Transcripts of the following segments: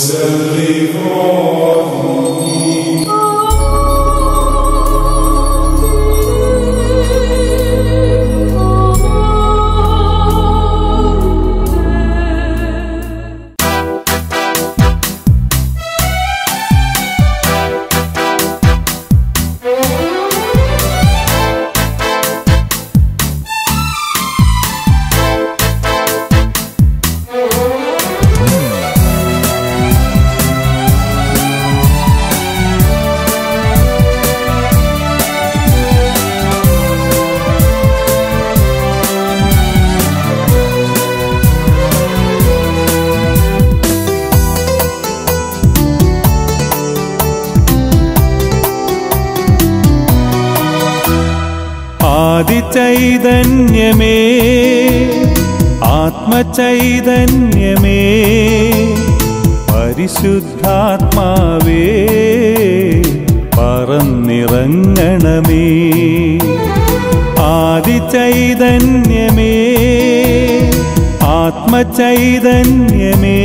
ആദിചൈതന്യമേ ആത്മചൈതന്യമേ പരിശുദ്ധാത്മാവേ പറന്നിറങ്ങണമേ ആദിചൈതന്യമേ ആത്മചൈതന്യമേ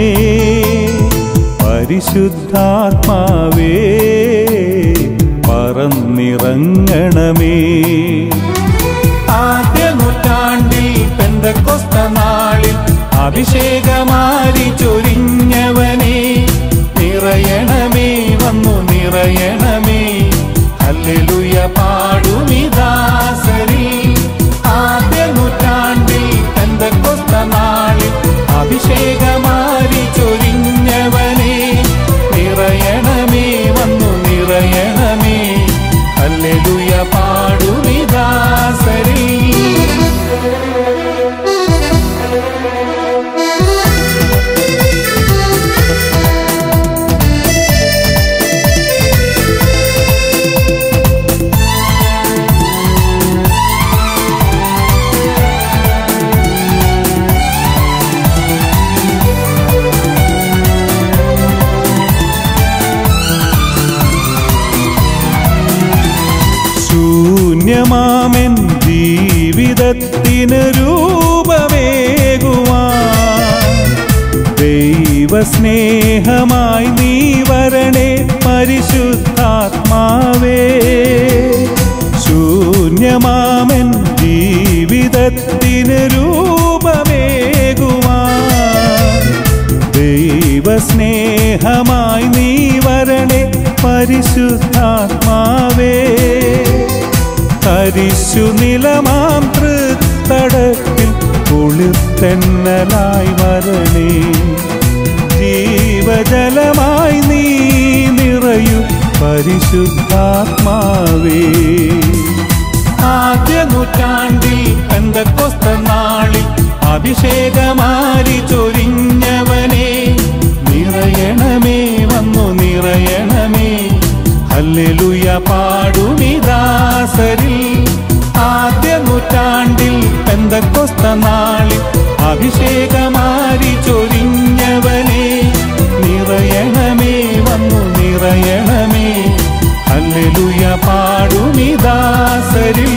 പരിശുദ്ധാത്മാവേ പറന്നിറങ്ങണമേ ആദ്യ നൂറ്റാണ്ടിൽ പെന്തക്കൊസ്ത നാളിൽ അഭിഷേകമാരി ചൊരിഞ്ഞവനെ നിറയണമേ വന്നു നിറയണമേ ഹല്ലേലൂയ പാടുമിദാസരി ആദ്യ നൂറ്റാണ്ടിൽ പെന്തക്കൊസ്ത നാളിൽ അഭിഷേകമാരി ചൊരിഞ്ഞവനെ നിറയണമേ വന്നു നിറയണമേ ഹല്ലേലൂയ പാടുമിദാസരി ശൂന്യമാമെൻ ജീവിതത്തിന് രൂപമേകുവാൻ ദൈവസ്നേഹമായി നീ വരണേ പരിശുദ്ധാത്മാവേ ശൂന്യമാമെൻ ജീവിതത്തിന് രൂപമേകുവാൻ ദൈവസ്നേഹമായി നീ വരണേ പരിശുദ്ധാത്മാവേ തരിശു നിലമാം തൃത്തടത്തിൽ കുളിർത്തെന്നലായി വരണേ ജീവജലമായി നീ നിറയു പരിശുദ്ധാത്മാവേ ആദ്യ നൂറ്റാണ്ടിൽ പെന്തക്കൊസ്ത നാളിൽ അഭിഷേകമാരി ചൊരിഞ്ഞവനെ നിറയണമേ വന്നു നിറയണമേ ഹല്ലേലൂയ പാടുമിദാസരിൽ ആദ്യ നൂറ്റാണ്ടിൽ പെന്തക്കൊസ്ത നാളിൽ അഭിഷേകമാരി ചൊരിഞ്ഞവനെ നിറയണമേ വന്നു നിറയണമേ ഹല്ലേലൂയ പാടുമിദാസരിൽ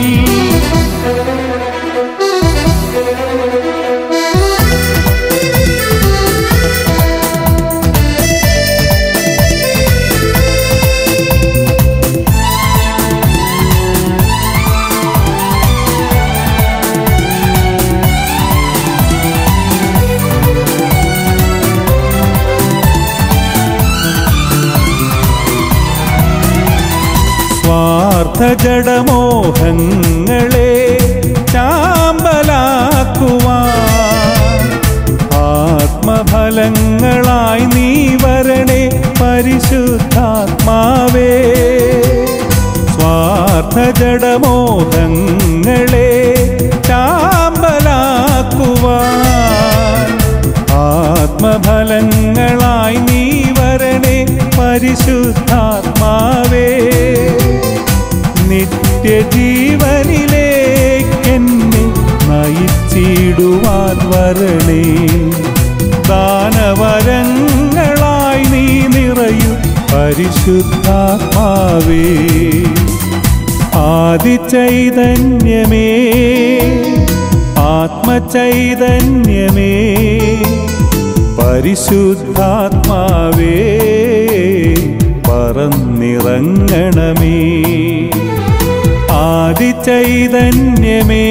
സ്വാർത്ഥ ജഡമോഹങ്ങളെ ചാമ്പലാക്കുവാൻ ആത്മഫലങ്ങളായി നീ വരണേ പരിശുദ്ധാത്മാവേ സ്വാർത്ഥ ജഡമോഹങ്ങളെ ചാമ്പലാക്കുവാൻ ആത്മഫലങ്ങളായി നീ വരണേ പരിശുദ്ധാത്മാവേ നിത്യജീവനിലേക്കെന്നെ നയിച്ചിടുവാൻ വരണേ ദാനവരങ്ങളായി നീ നിറയു പരിശുദ്ധാത്മാവേ ആദിചൈതന്യമേ ആത്മചൈതന്യമേ പരിശുദ്ധാത്മാവേ പറന്നിറങ്ങണമേ ആദിചൈതന്യമേ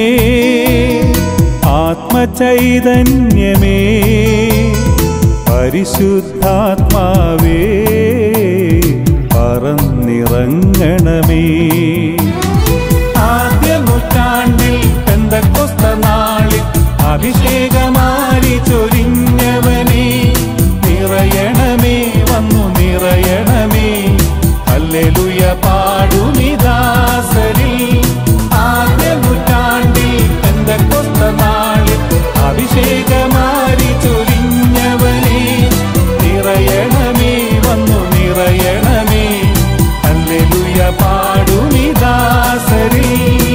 ആത്മചൈതന്യമേ പരിശുദ്ധാത്മാവേ പറന്നിറങ്ങണമേ ആദ്യ നൂറ്റാണ്ടിൽ പെന്തക്കൊസ്ത നാളിൽ അഭിഷേകമാരി ചൊരിഞ്ഞവനേ നിറയണമേ വന്നു നിറയണമേ ഹല്ലേലൂയ പാടുമിദാസരിൽ ആദ്യ നൂറ്റാണ്ടിൽ പെന്തക്കൊസ്ത നാളിൽ അഭിഷേകമാരി ചൊരിഞ്ഞവനേ നിറയണമേ വന്നു നിറയണമേ ഹല്ലേലൂയ പാടുമിദാസരിൽ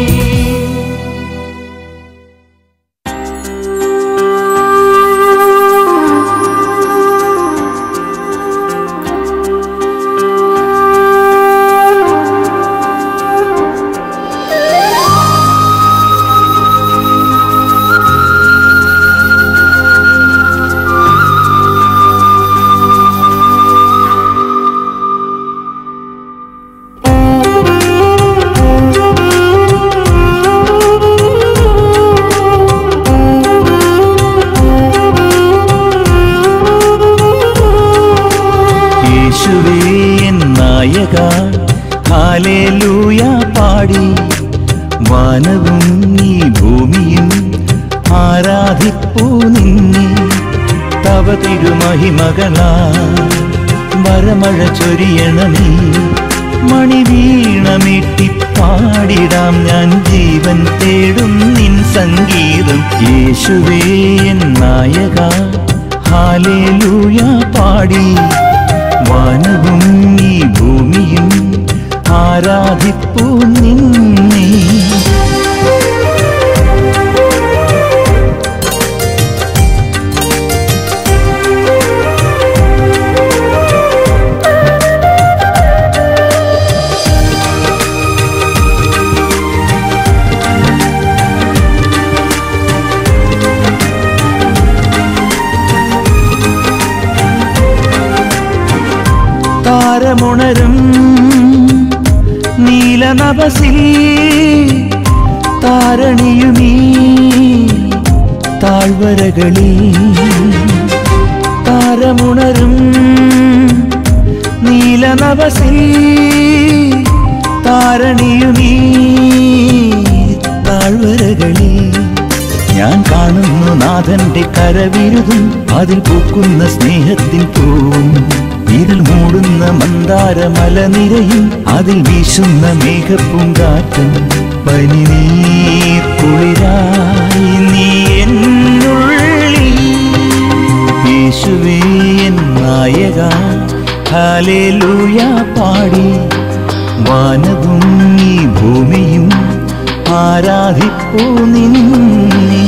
യേശുവേ എൻ നായക ഹാലേലൂയ പാടി വാനവും നീ ഭൂമിയും ആരാധിപ്പൂ നിന്നെ തവ തിരുമഹിമകളാ വരമഴ ചൊരിയണമേ മണി വീണമിട്ടി പാടിടാം ഞാൻ ജീവൻ തേടും നിൻ സംഗീതം യേശുവേ എൻ നായക ഹാലേലൂയ പാടി വാനവും ഈ ഭൂമിയും ആരാധിപ്പൂ നിന്നെ താരമുണരും നീലനഭസിൽ താരണിയുമീ താഴ്വരകളിൽ താരമുണരും നീലനഭസിൽ താരണിയുമീ താഴ്വരകളിൽ ഞാൻ കാണുന്നു നാഥന്റെ കരവിരുതും അതിൽ പൂക്കുന്ന സ്നേഹത്തിൻ പൂവും ഇതിൽ മൂടുന്ന മന്ദാര മലനിരയും അതിൽ വീശുന്ന മേഘപ്പൂങ്കാറ്റും പനിനീർ കുളിരായി നീ എന്നുള്ളിൽ യേശുവേ എൻ നായക ഹാലേലൂയ പാടി വാനവും ഈ ഭൂമിയും ആരാധിപ്പൂ നിന്നെ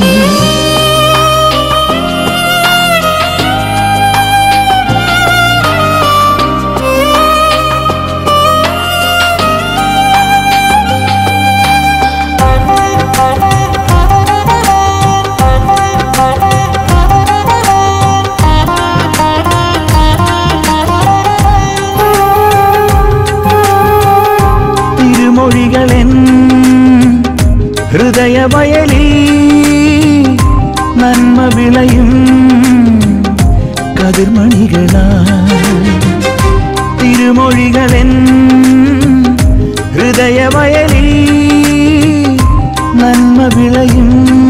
തിരുമൊഴികളെൻ ഹൃദയവയലിൽ നന്മ വിളയും കതിർമണികളായി തിരുമൊഴികളെൻ ഹൃദയവയലിൽ നന്മ വിളയും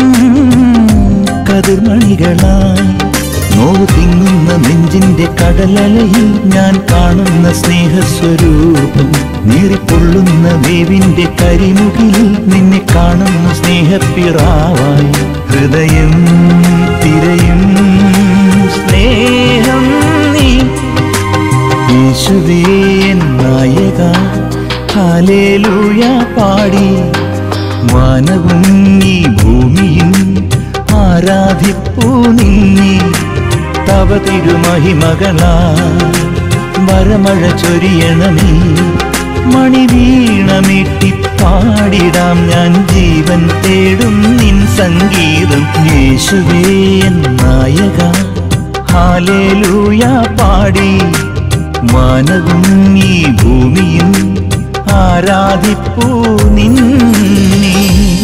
കതിർമണികളായി നോവ് തിങ്ങുന്ന നെഞ്ചിന്റെ കടലലയിൽ ഞാൻ കാണുന്ന സ്നേഹസ്വരൂപം നീറിപ്പൊള്ളുന്ന വേവിന്റെ കരിമുകിലിൽ നിന്നെ കാണുന്ന സ്നേഹപ്പിറാവായി ഹൃദയം തിരയും സ്നേഹം നീ യേശുവേ എൻ നായക ഹാലേലൂയ പാടി വാനവും ഈ ഭൂമിയും ആരാധിപ്പൂ നിന്നെ തവ തിരുമഹിമകളാ വരമഴ ചൊരിയണമേ മണി വീണമിട്ടി പാടിടാം ഞാൻ ജീവൻ തേടും നിൻ സംഗീതം യേശുവേ എൻ നായക ഹാലേലൂയ പാടി മാനവും ഈ ഭൂമിയും ആരാധിപ്പൂ നിന്നെ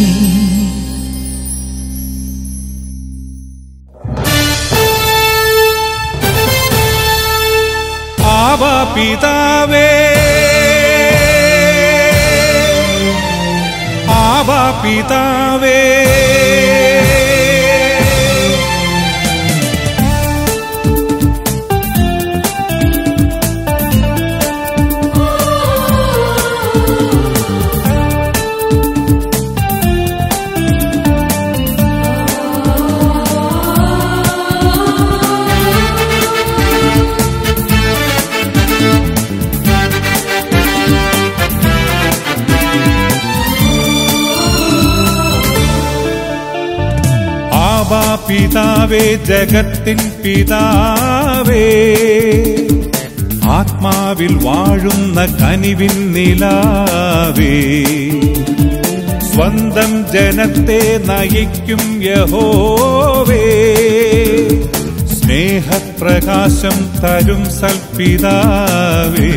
ആവാ പിതാവേ ആവാ പിതാവേ ആവാ പിതാവേ ജഗത്തിൻ പിതാവേ ആത്മാവിൽ വാഴുന്ന കനിവിൻ നിലാവേ സ്വന്തം ജനത്തെ നയിക്കും യഹോവേ സ്നേഹപ്രകാശം തരും സൽപിതാവേ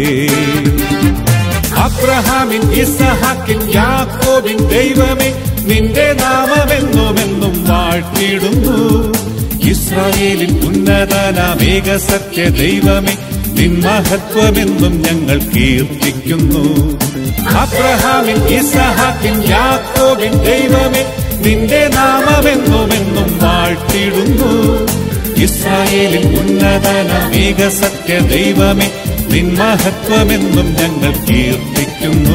അബ്രഹാമിൻ ഇസഹാക്കിൻ യാക്കോബിൻ ദൈവമേ നിന്റെ നാമമെന്നുമെന്നും വാഴ്ത്തിയിടുന്നു ഇസ്രായേലിൻ ഉന്നതനാമേക സത്യ ദൈവമേ നിൻ മഹത്വമെന്നും ഞങ്ങൾ കീർത്തിക്കുന്നു അബ്രഹാമിൻ ഇസഹാക്കിൻ യാക്കോബിൻ ദൈവമേ നിന്റെ നാമമെന്നുമെന്നും വാഴ്ത്തിയിടുന്നു ഇസ്രായേലിൻ ഉന്നതനാമേക സത്യ ദൈവമേ നിൻ മഹത്വമെന്നും ഞങ്ങൾ കീർത്തിക്കുന്നു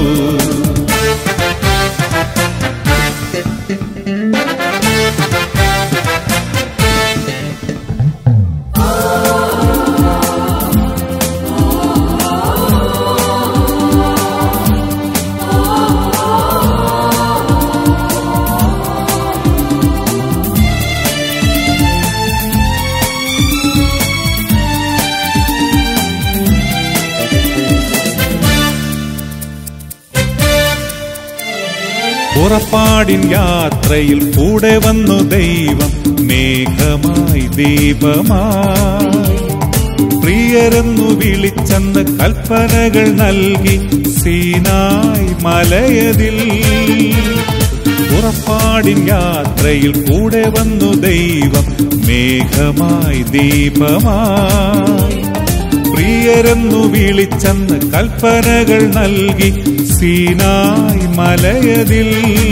പുറപ്പാടിൻ യാത്രയിൽ കൂടെ വന്നു ദൈവം മേഘമായി ദീപമായി പ്രിയരെന്നു വിളിച്ചെന്ന് കൽപ്പനകൾ നൽകി സീനായി മലയതിൽ പുറപ്പാടിൻ യാത്രയിൽ കൂടെ വന്നു ദൈവം മേഘമായി ദീപമായി പ്രിയരെന്നു വിളിച്ചെന്ന് കൽപ്പനകൾ നൽകി സീനായി മലയതിൽ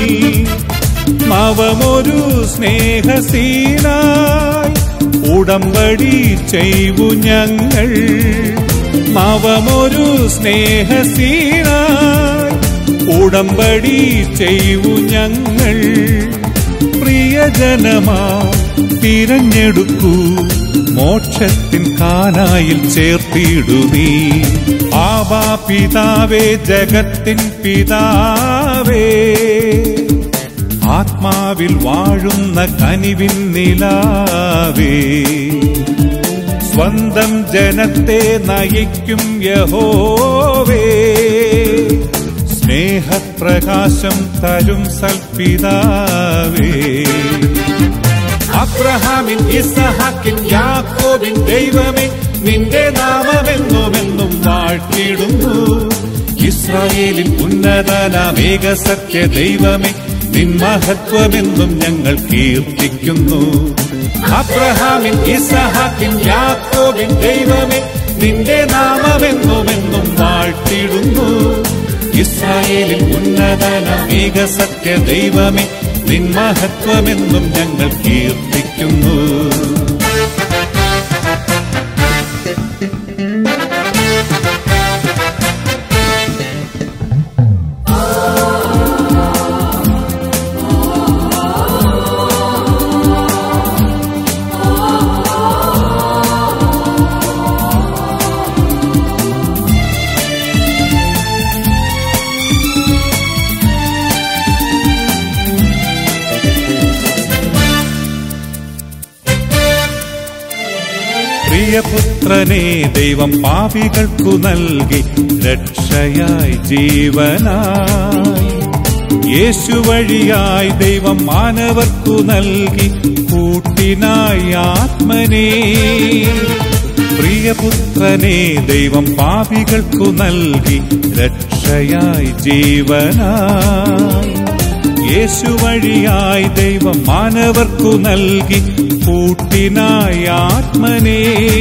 നവമൊരു സ്നേഹസീനായി ഉടമ്പടി ചെയ്വു ഞങ്ങൾ നവമൊരു സ്നേഹസീനായി ഉടമ്പടി ചെയ്വു ഞങ്ങൾ പ്രിയജനമാ തിരഞ്ഞെടുക്കൂ മോക്ഷത്തിൻ കാനായിൽ ചേർത്തിടുവീ ആവാ പിതാവേ ജഗത്തിൻ പിതാവേ ആത്മാവിൽ വാഴുന്ന കനിവിൻ നിലാവേ സ്വന്തം ജനത്തെ നയിക്കും യഹോവേ സ്നേഹപ്രകാശം തരും സൽപിതാവേ അബ്രഹാമിൻ ഇസഹാക്കിൻ യാക്കോബിൻ ദൈവമേ നിന്റെ നാമമെന്നുമെന്നും വാഴ്ത്തിയിടുന്നു ഇസ്രായേലിൻ ഉന്നതനാമേക സത്യ ദൈവമേ നിൻ മഹത്വമെന്നും ഞങ്ങൾ കീർത്തിക്കുന്നു അബ്രഹാമിൻ ഇസഹാക്കിൻ യാക്കോബിൻ ദൈവമേ നിന്റെ നാമമെന്നുമെന്നും വാഴ്ത്തിയിടുന്നു ഇസ്രായേലിൻ ഉന്നതനാമേക സത്യ ദൈവമേ നിൻ മഹത്വമെന്നും ഞങ്ങൾ കീർത്തിക്കുന്നു പ്രിയപുത്രനെ ദൈവം പാപികൾക്കു നൽകി രക്ഷയായി ജീവനായി യേശു വഴിയായി ദൈവം മാനവർക്കു നൽകി കൂട്ടിനായി ആത്മനേ പ്രിയപുത്രനെ ദൈവം പാപികൾക്കു നൽകി രക്ഷയായി ജീവനായി യേശു വഴിയായി ദൈവം മാനവർക്കു നൽകി കൂട്ടിനായി ആത്മനേ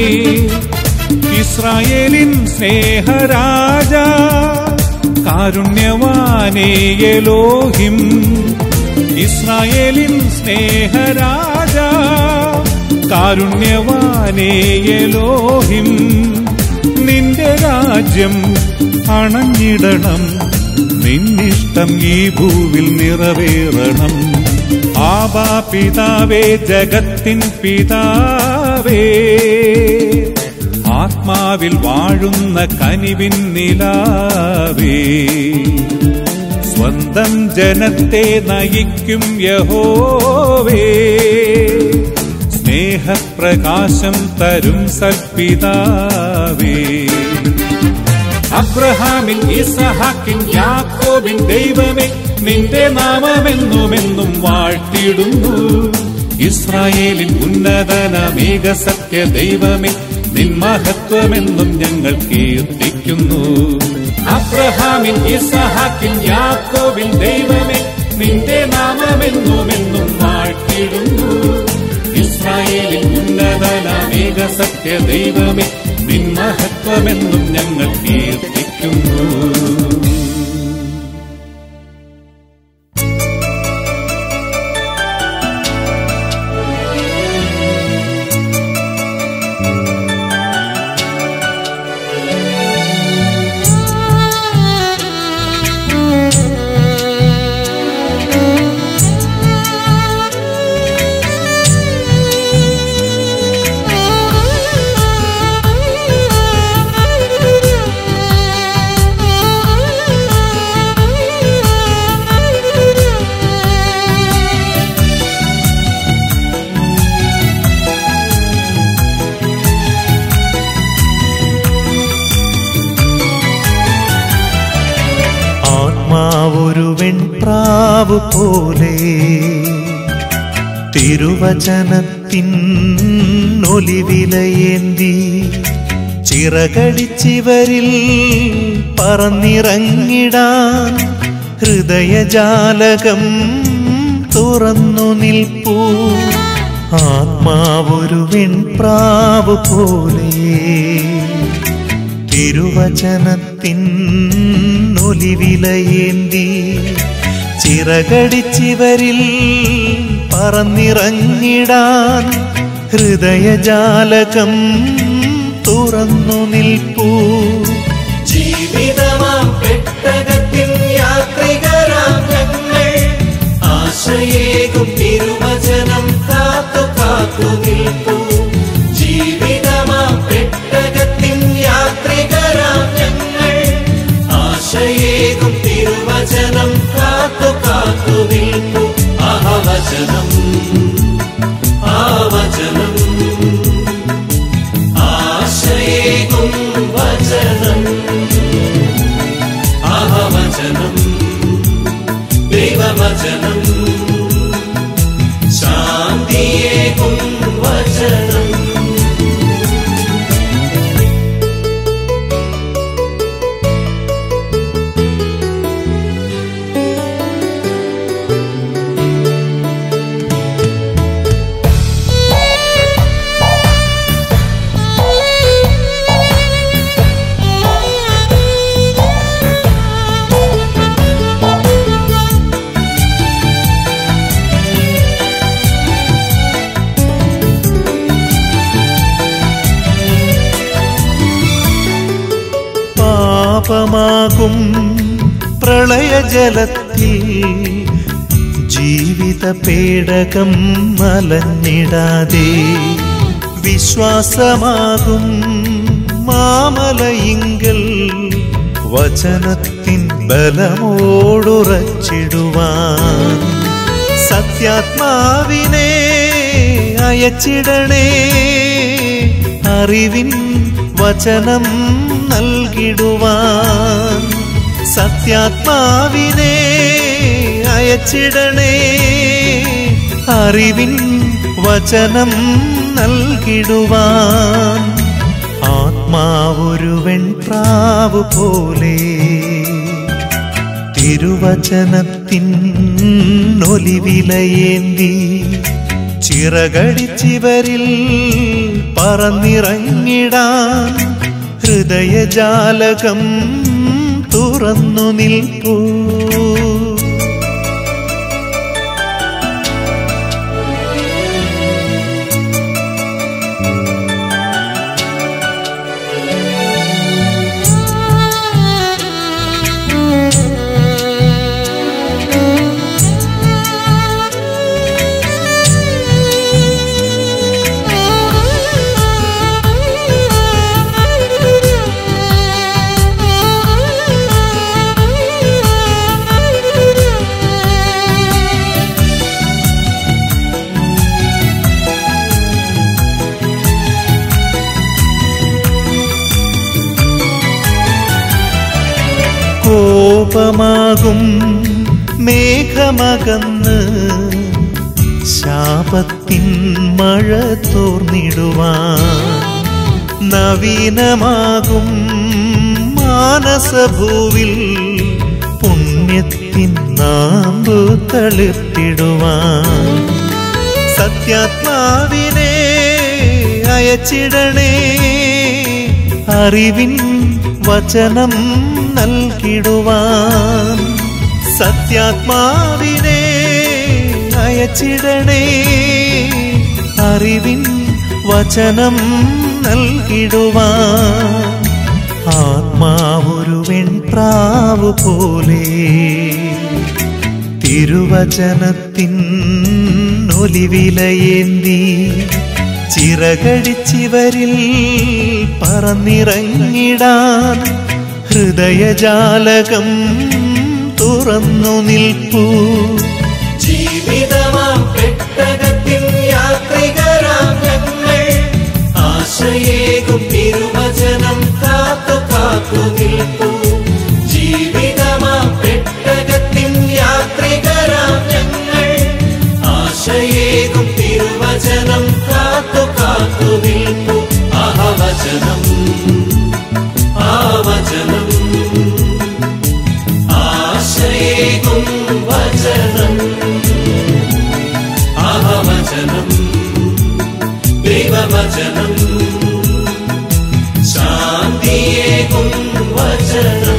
ഇസ്രായേലിൻ സ്നേഹരാജ കാരുണ്യവാനേയലോഹിം ഇസ്രായേലിൻ സ്നേഹരാജ കാരുണ്യവാനേയലോഹിം നിന്റെ രാജ്യം അണഞ്ഞിടണം നിന്നിഷ്ടം ഈ ഭൂവിൽ നിറവേറണം ആബാ പിതാവേ ജഗത്തിൻ പിതാവേ ആത്മാവിൽ വാഴുന്ന കനിവിൻ നിലാവേ സ്വന്തം ജനത്തെ നയിക്കും യഹോവേ സ്നേഹപ്രകാശം തരും സൽപിതാവേ അബ്രഹാമിൻ ഇസഹാക്കിൻ യാക്കോബിൻ ദൈവമേ നിന്റെ നാമമെന്നുമെന്നും വാഴ്ത്തിയിടുന്നു ഇസ്രായേലിൻ ഉന്നതനമേക സത്യ ദൈവമേ നിൻ മഹത്വമെന്നും ഞങ്ങൾ കീർത്തിക്കുന്നു അബ്രഹാമിൻ ഇസഹാക്കിൻ യാക്കോബിൻ ദൈവമേ നിന്റെ നാമമെന്നുമെന്നും വാഴ്ത്തിയിടുന്നു ഇസ്രായേലിൽ ഉന്നതനമേക സത്യ ദൈവമേ നിൻ മഹത്വമെന്നും ഞങ്ങൾ കീർത്തിക്കുന്നു ആത്മാവൊരു വെൺപ്രാവ് പോലെ തിരുവചനത്തിൻ ഒലിവിലയേന്തി ചിറകടിച്ചിവരിൽ പറന്നിറങ്ങിടാൻ ഹൃദയജാലകം തുറന്നു നിൽപ്പൂ ആത്മാവൊരു വെൺപ്രാവ് പോലെ തിരുവചനത്തിൻ ഒലിവിലയേന്തി ചിറകടിച്ചിവരിൽ പറന്നിറങ്ങിടാൻ ഹൃദയജാലകം തുറന്നു നിൽപ്പൂ ജീവിതമാം പെട്ടകത്തിൽ യാത്രികരാം ഞങ്ങൾ ആശയേകും തിരുവചനം കാത്തു കാത്തു നിൽപ്പൂ ജീവിതമാം പെട്ടകത്തിൽ യാത്രികരാം ഞങ്ങൾ ആശയേകും തിരുവചനം കാത്തു കാത്തു നിൽപ്പൂ ആവചനം ആവചനം ആശയേകും വചനം ആവചനം ദൈവവചനം ശാന്തിയേകും വചനം പാപമാകും പ്രളയജലത്തിൽ ജീവിത പേടകം മലഞ്ഞിടാതെ വിശ്വാസമാകും മാമലയിങ്കൽ വചനത്തിൻ ബലമോടുറച്ചിടുവാൻ സത്യാത്മാവിനെ അയച്ചിടണേ അറിവിൻ വചനം നൽകിടുവാൻ സത്യാത്മാവിനെ അയച്ചിടണേ അറിവിൻ വചനം നൽകിടുവാൻ ആത്മാവൊരു വെൺപ്രാവ് പോലെ തിരുവചനത്തിൻ ഒലിവിലയേന്തി ചിറകടിച്ചിവരിൽ പറന്നിറങ്ങിടാൻ ഹൃദയജാലകം തുറന്നു നിൽപ്പൂ കോപമാകും മേഘമകന്ന് ശാപത്തിൻ മഴ തോർന്നിടുവാൻ നവീനമാകും മാനസഭൂവിൽ പുണ്യത്തിൻ നാമ്പു തളിർത്തിടുവാൻ സത്യാത്മാവിനെ അയച്ചിടണേ അറിവിൻ വചനം നൽകിടുവാൻ സത്യാത്മാവിനെ അയച്ചിടണേ അറിവിൻ വചനം നൽകിടുവാൻ ആത്മാവൊരു വെൺപ്രാവ് പോലെ തിരുവചനത്തിൻ ഒലിവിലയേന്തി ചിറകടിച്ചിവരിൽ പറന്നിറങ്ങിടാൻ ഹൃദയജാലകം തുറന്നു നിൽപ്പൂ ജീവിതമാം പെട്ടകത്തിൻ യാത്രികരാം ഞങ്ങൾ ആശയേകും തിരുവചനം കാത്തു കാത്തു നിൽപ്പൂ ജീവിതമാം പെട്ടകത്തിൻ യാത്രികരാം ഞങ്ങൾ ആശയേകും തിരുവചനം കാത്തു കാത്തു നിൽപ്പൂ ആവചനം ആവചനം ആശയേകും വചനം ആവചനം ദൈവവചനം ശാന്തിയേകും വചനം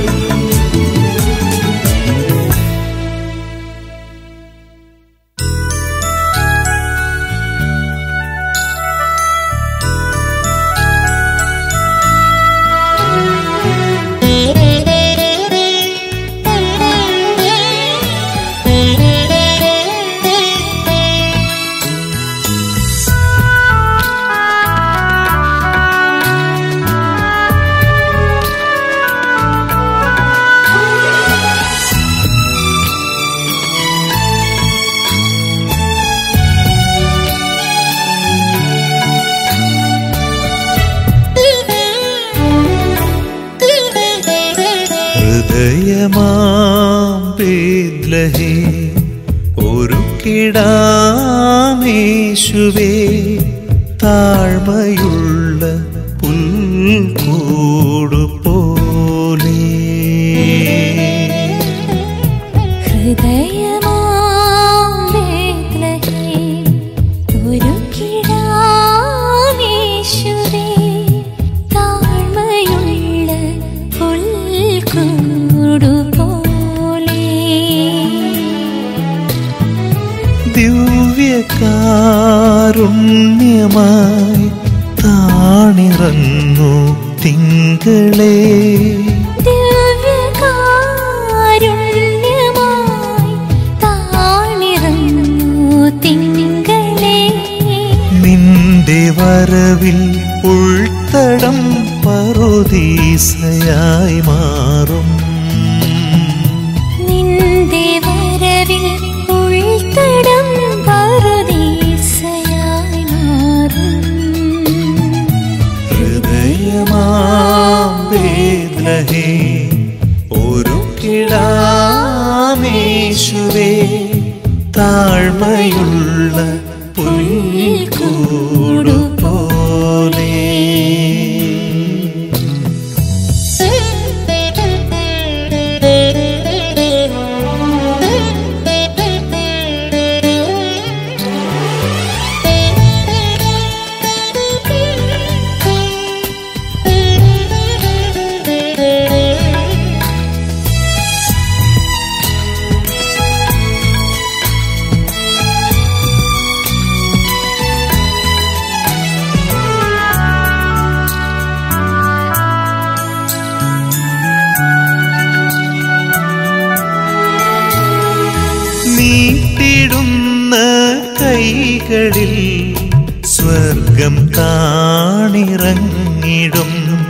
ഹൃദയമാം ബേദ്ലഹേ ഒരു കിടാമേശുവേ താഴ്മയുള്ള പുൽക്കൂടു പോലെ ഹൃദയമാം ബേത്ലഹേം ഒരുക്കിടാമേശുവേ താഴ്മയുള്ള പുൽക്കൂടുപോലെ ദിവ്യകാരുണ്യമായി താണിറങ്ങു തിങ്കളേ ദിവ്യകാരുണ്യമായി താണിറങ്ങൂ തിങ്കളേ നിന്റെ വരവിൽ ഉൾത്തടം പറുദീസയായി മാറും നിന്റെ വരവിൽ ഉൾത്തടം പറുദീസയായി മാറും ഹൃദയമാം വേദ്ലഹേ ഒരു കിടാമേശുവേ താഴ്മയുള്ള പുൽ വഴികളിൽ സ്വർഗം കാണിറങ്ങിടും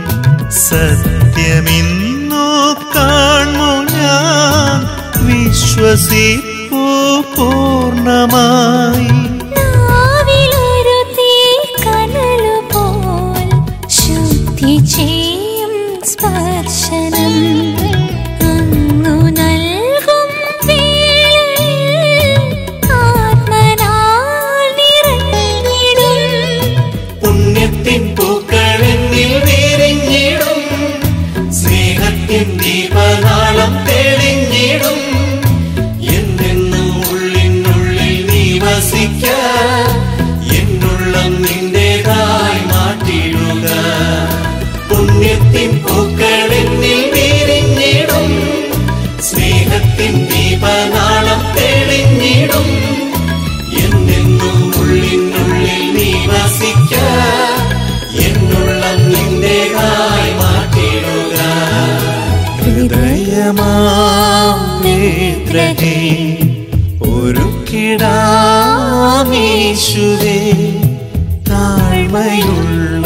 സത്യമിന്നു കാണു ഞാൻ വിശ്വസിപ്പു പൂർണ്ണമായി നാവിലൊരു തീക്കനലുപോൽ ശുദ്ധി ചെയ്യും സ്പർശനം അങ്ങു നൽകും വേളയിൽ ആത്മനാൽ നിറഞ്ഞിടും പുണ്യത്തിൻ പൂക്കളെന്നിൽ വിരിഞ്ഞിടും സ്നേഹത്തിൻ ദീപനാളം തെളിഞ്ഞിടും എന്നെന്നും ഉള്ളിനുള്ളിൽ നീ വസിക്ക എന്നുള്ളം നിന്റേതായി മാറ്റിടുക പുണ്യത്തിൻ പൂക്കളെന്നിൽ വിരിഞ്ഞിടും സ്നേഹത്തിൻ ദീപനാളം തെളിഞ്ഞിടും എന്നെന്നും ഉള്ളിനുള്ളിൽ നീ വസിക്ക എന്നുള്ളം നിന്റേതായി മാറ്റിടുക ഹൃദയമാം വേദ്രഹേ ഒരു കിടാമീശുവേ താഴ്മയുള്ള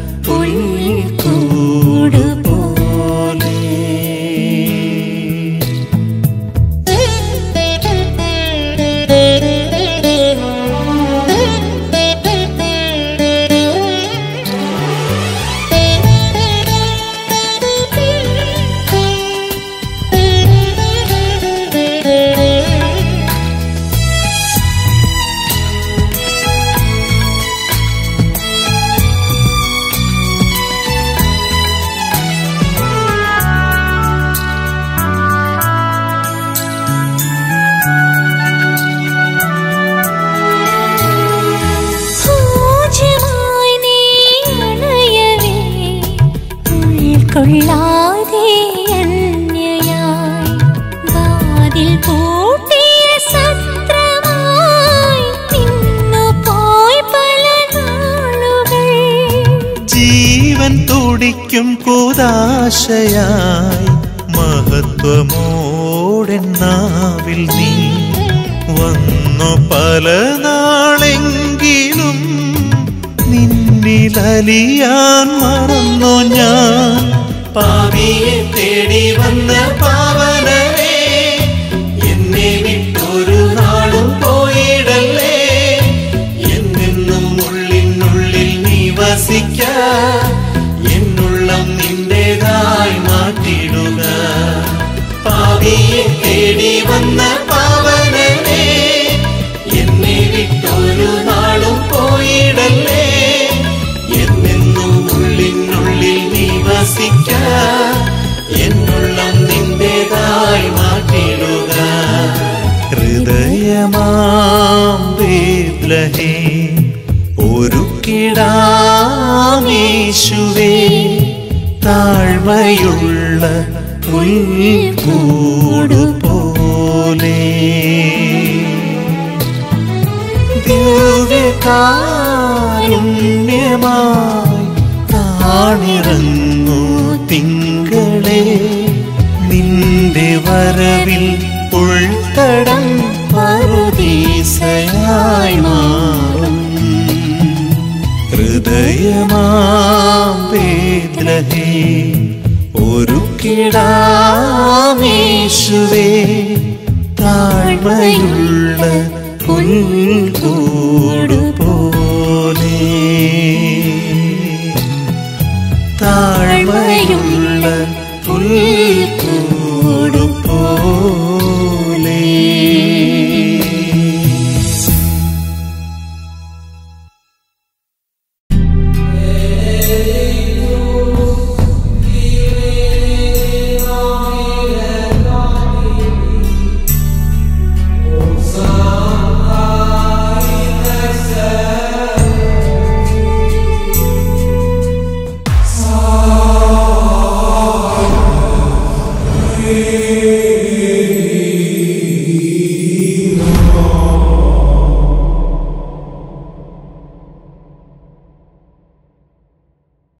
പുൽക്കൂട് പോലെ പൂജ്യമായി നീ അണയവേ ഉൾക്കൊള്ളാതെ അന്യയായി വാതിൽ പൂട്ടിയ സത്രമായി നിന്നു പോയി പല നാളുകൾ ജീവൻ തുടിക്കും കൂതാശയായി മഹത്വമോടെന്നാവിൽ നീ വന്നു പല നാളെങ്കിലും നിന്നിലലിയാൻ മറന്നു ഞാൻ പാപിയെ തേടി വന്ന പാവനരെ എന്നെ വിട്ടൊരു നാളും പോയിടല്ലേ എന്നെന്നും ഉള്ളിനുള്ളിൽ നീ വസിക്ക എന്നുള്ളം നിന്റേതായി മാറ്റിടുക പാപിയെ തേടി വന്ന പാവനരെ എന്നെ വിട്ടൊരു നാളും പോയിടല്ലേ എന്നെന്നും ഉള്ളിനുള്ളിൽ നീ വസിക്ക എന്നുള്ളം നിന്റേതായി മാറ്റിടുക ഹൃദയമാം ബേത്ലഹേ ഒരു കിടാമീശുവേ താഴ്മയുള്ള പുൽക്കൂട് പോലെ ദിവ്യകാരുണ്യമായി താണിറങ്ങൂ തിങ്കളെ നിന്റെ വരവിൽ ഉൾത്തടം പറുദീസയായി മാറും ഹൃദയമാം ബേത്ലഹേ ഒരു കിടാമേശുവേ താഴ്മയുള്ള പുൽക്കൂട് പോലെ താഴ്മയുള്ള പുൽക്കൂട്